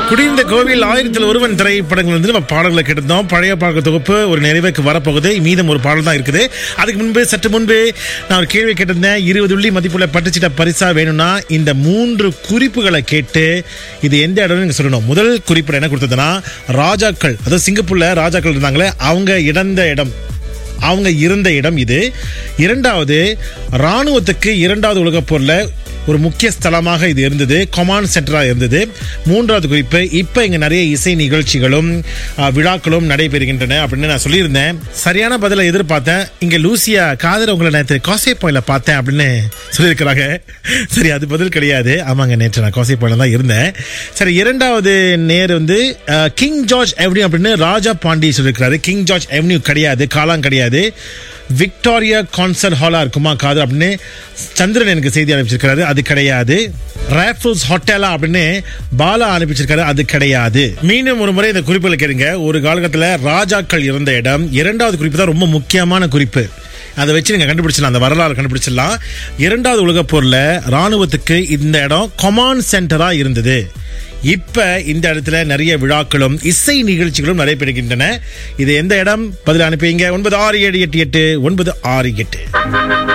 குடியிருந்த கோவில் ஆயிரத்தில் ஒருவன் திரைப்படங்கள் வந்து நம்ம பாடல்களை கேட்டிருந்தோம் பழைய பாடல் தொகுப்பு ஒரு நிறைவுக்கு வரப்போகுது மீதம் ஒரு பாடல் தான் இருக்குது அதுக்கு முன்பு சற்று முன்பு நான் ஒரு கேள்வி கேட்டிருந்தேன் இருபது உள்ளி மதிப்புள்ள பட்டுச்சீட்ட பரிசா வேணும்னா இந்த மூன்று குறிப்புகளை கேட்டு இது எந்த இடம்னு நீங்க சொல்லணும் முதல் குறிப்பு என்ன கொடுத்ததுன்னா ராஜாக்கள் அதாவது சிங்கப்பூர்ல ராஜாக்கள் இருந்தாங்களே அவங்க இழந்த இடம் அவங்க இருந்த இடம் இது இரண்டாவது ராணுவத்துக்கு இரண்டாவது உலகப் போர்ல ஒரு முக்கிய ஸ்தலமாக இது இருந்தது கொமாண்ட் சென்டராக இருந்தது மூன்றாவது குறிப்பு இப்போ இங்கே நிறைய இசை நிகழ்ச்சிகளும் ஆ, விழாக்களும் நடைபெறுகின்றன அப்படின்னு நான் சொல்லியிருந்தேன் சரியான பதிலை எதிர்பார்த்தேன் இங்கே லூசியா காதல் உங்களை நேற்று காசே பாயில பார்த்தேன் அப்படின்னு சொல்லியிருக்கிறாங்க சரி அது பதில் கிடையாது ஆமாங்க நேற்று நான் காசே பாயில தான் இருந்தேன் சரி இரண்டாவது நேர் வந்து ஆ, கிங் ஜார்ஜ் எவ்னியூ அப்படின்னு ராஜா பாண்டி சொல்லியிருக்கிறாரு கிங் ஜார்ஜ் எவ்னியூ கிடையாது காலாங் கிடையாது விக்டோரியா கான்சர்ட் ஹாலா இருக்குமா காது அப்படின்னு சந்திரன் எனக்கு செய்தி அனுப்பிச்சிருக்காரு அது கிடையாது ரேஃபல்ஸ் ஹோட்டலா அப்படின்னு பாலா அனுப்பிச்சிருக்காரு அது கிடையாது மீண்டும் ஒரு முறை இந்த குறிப்புகளை கேளுங்க ஒரு காலகட்டத்தில் ராஜாக்கள் இருந்த இடம் இரண்டாவது குறிப்பு தான் ரொம்ப முக்கியமான குறிப்பு அதை வச்சு நீங்க கண்டுபிடிச்சிடலாம் அந்த வரலாறு கண்டுபிடிச்சிடலாம் இரண்டாவது உலகப் போர்ல ராணுவத்துக்கு இந்த இடம் கொமாண்ட் சென்டரா இருந்தது இப்ப இந்த இடத்துல நிறைய விழாக்களும் இசை நிகழ்ச்சிகளும் நடைபெறுகின்றன இது எந்த இடம் பதில் அனுப்பிங்க ஒன்பது ஆறு ஏழு எட்டு எட்டு ஒன்பது ஆறு எட்டு